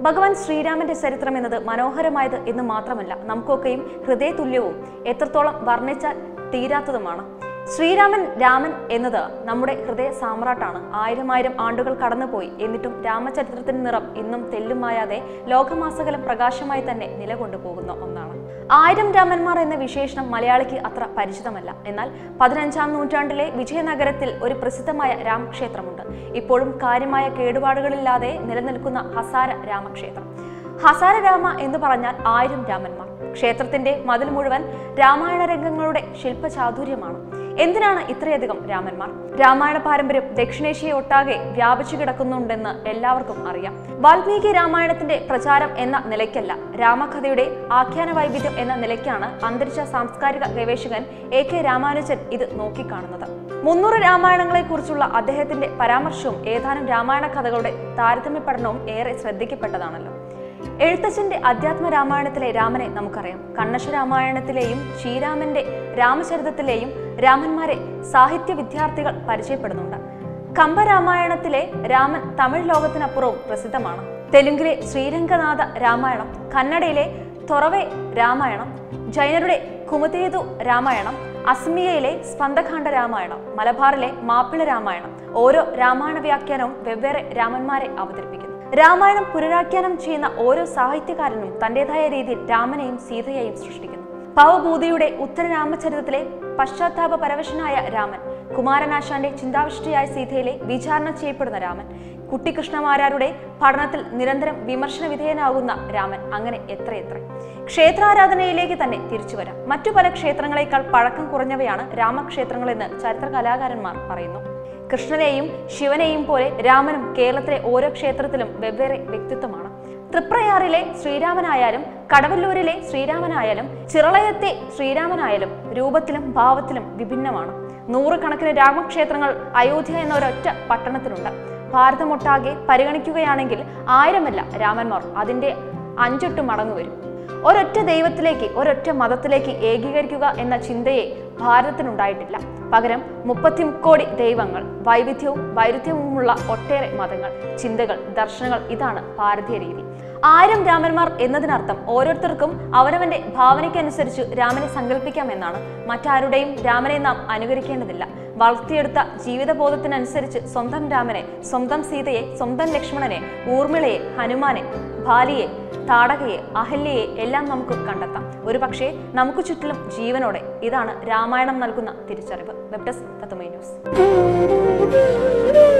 ഭഗവാൻ ശ്രീരാമന്റെ ചരിത്രം എന്നത് മനോഹരമായത് എന്ന് മാത്രമല്ല നമുക്കൊക്കെയും ഹൃദയതുല്യവും എത്രത്തോളം വർണ്ണിച്ചാൽ തീരാത്തതുമാണ് ശ്രീരാമൻ രാമൻ എന്നത് നമ്മുടെ ഹൃദയ സാമ്രാട്ടാണ് ആയിരം ആയിരം ആണ്ടുകൾ കടന്നുപോയി എന്നിട്ടും രാമചരിത്രത്തിന്റെ നിറം ഇന്നും തെല്ലുമായാതെ ലോകമാസകലം പ്രകാശമായി തന്നെ നിലകൊണ്ടു പോകുന്ന ഒന്നാണ് ആയിരം രാമന്മാർ എന്ന വിശേഷണം മലയാളിക്ക് അത്ര പരിചിതമല്ല എന്നാൽ പതിനഞ്ചാം നൂറ്റാണ്ടിലെ വിജയനഗരത്തിൽ ഒരു പ്രസിദ്ധമായ രാമക്ഷേത്രമുണ്ട് ഇപ്പോഴും കാര്യമായ കേടുപാടുകളില്ലാതെ നിലനിൽക്കുന്ന ഹസാര രാമക്ഷേത്രം ഹസാര രാമ എന്ന് പറഞ്ഞാൽ ആയിരം രാമന്മാർ ക്ഷേത്രത്തിന്റെ മതിൽ മുഴുവൻ രാമായണ രംഗങ്ങളുടെ ശില്പചാതുര്യമാണ് എന്തിനാണ് ഇത്രയധികം രാമന്മാർ രാമായണ പാരമ്പര്യം ദക്ഷിണേഷ്യയെ ഒട്ടാകെ വ്യാപിച്ചു കിടക്കുന്നുണ്ടെന്ന് എല്ലാവർക്കും അറിയാം വാൽമീകി രാമായണത്തിന്റെ പ്രചാരം എന്ന നിലയ്ക്കല്ല രാമകഥയുടെ ആഖ്യാന വൈവിധ്യം എന്ന നിലയ്ക്കാണ് അന്തരിച്ച സാംസ്കാരിക ഗവേഷകൻ എ കെ രാമാനുജൻ ഇത് നോക്കിക്കാണുന്നത് മുന്നൂറ് രാമായണങ്ങളെ കുറിച്ചുള്ള അദ്ദേഹത്തിന്റെ പരാമർശവും ഏതാനും രാമായണ കഥകളുടെ താരതമ്യ പഠനവും ഏറെ ശ്രദ്ധിക്കപ്പെട്ടതാണല്ലോ എഴുത്തച്ഛന്റെ അധ്യാത്മ രാമായണത്തിലെ രാമനെ നമുക്കറിയാം കണ്ണശ രാമായണത്തിലെയും ശ്രീരാമന്റെ രാമചരിതത്തിലെയും രാമന്മാരെ സാഹിത്യ വിദ്യാർത്ഥികൾ പരിചയപ്പെടുന്നുണ്ട് കമ്പരാമായണത്തിലെ രാമൻ തമിഴ് ലോകത്തിനപ്പുറവും പ്രസിദ്ധമാണ് തെലുങ്കിലെ ശ്രീരംഗനാഥ രാമായണം കന്നഡയിലെ തൊറവെ രാമായണം ജൈനരുടെ കുമുദേതു രാമായണം അസ്മിയയിലെ സ്പന്ദഖണ്ഡ രാമായണം മലബാറിലെ മാപ്പിള രാമായണം ഓരോ രാമായണ വ്യാഖ്യാനവും വെവ്വേറെ രാമന്മാരെ അവതരിപ്പിക്കുന്നു രാമായണം പുനരാഖ്യാനം ചെയ്യുന്ന ഓരോ സാഹിത്യകാരനും തന്റേതായ രീതിയിൽ രാമനെയും സീതയെയും സൃഷ്ടിക്കുന്നു ഭവഭൂതിയുടെ ഉത്തരരാമചരിതത്തിലെ പശ്ചാത്താപ പരവശനായ രാമൻ കുമാരനാശാന്റെ ചിന്താവിഷ്ടയായ സീതയിലെ വിചാരണ ചെയ്യപ്പെടുന്ന രാമൻ കുട്ടിക്കൃഷ്ണമാരാരുടെ പഠനത്തിൽ നിരന്തരം വിമർശന വിധേയനാകുന്ന രാമൻ അങ്ങനെ എത്രയെത്ര ക്ഷേത്രാരാധനയിലേക്ക് തന്നെ തിരിച്ചു വരാം മറ്റു പല ക്ഷേത്രങ്ങളെക്കാൾ പഴക്കം കുറഞ്ഞവയാണ് രാമക്ഷേത്രങ്ങളെന്ന് ചരിത്ര കലാകാരന്മാർ പറയുന്നു കൃഷ്ണനെയും ശിവനെയും പോലെ രാമനും കേരളത്തിലെ ഓരോ ക്ഷേത്രത്തിലും വെവ്വേറെ വ്യക്തിത്വമാണ് തൃപ്രയാറിലെ ശ്രീരാമനായാലും കടവല്ലൂരിലെ ശ്രീരാമനായാലും ചിറളയത്തെ ശ്രീരാമനായാലും രൂപത്തിലും ഭാവത്തിലും വിഭിന്നമാണ് നൂറുകണക്കിന് രാമക്ഷേത്രങ്ങൾ അയോധ്യ എന്ന ഒരൊറ്റ പട്ടണത്തിലുണ്ട് ഭാരതമൊട്ടാകെ പരിഗണിക്കുകയാണെങ്കിൽ ആയിരമല്ല രാമന്മാർ അതിന്റെ അഞ്ചെട്ട് മടങ്ങ് വരും ഒരൊറ്റ ദൈവത്തിലേക്ക് ഒരൊറ്റ മതത്തിലേക്ക് ഏകീകരിക്കുക എന്ന ചിന്തയെ ഭാരതത്തിനുണ്ടായിട്ടില്ല പകരം മുപ്പത്തി കോടി ദൈവങ്ങൾ വൈവിധ്യവും വൈരുദ്ധ്യവുമുള്ള ഒട്ടേറെ മതങ്ങൾ ചിന്തകൾ ദർശനങ്ങൾ ഇതാണ് ഭാരതീയ രീതി ആയിരം രാമന്മാർ എന്നതിനർത്ഥം ഓരോരുത്തർക്കും അവനവന്റെ ഭാവനയ്ക്കനുസരിച്ച് രാമനെ സങ്കല്പിക്കാം എന്നാണ് മറ്റാരുടെയും രാമനെ നാം അനുകരിക്കേണ്ടതില്ല വളർത്തിയെടുത്ത ജീവിതബോധത്തിനനുസരിച്ച് സ്വന്തം രാമനെ സ്വന്തം സീതയെ സ്വന്തം ലക്ഷ്മണനെ ഊർമിളയെ ഹനുമാനെ ബാലിയെ താടകയെ അഹല്യയെ എല്ലാം നമുക്ക് കണ്ടെത്താം ഒരു പക്ഷേ നമുക്ക് ചുറ്റിലും ജീവനോടെ ഇതാണ് രാമായണം നൽകുന്ന തിരിച്ചറിവ് വെബ് ഡെസ്ക് തത്തുമൈ ന്യൂസ്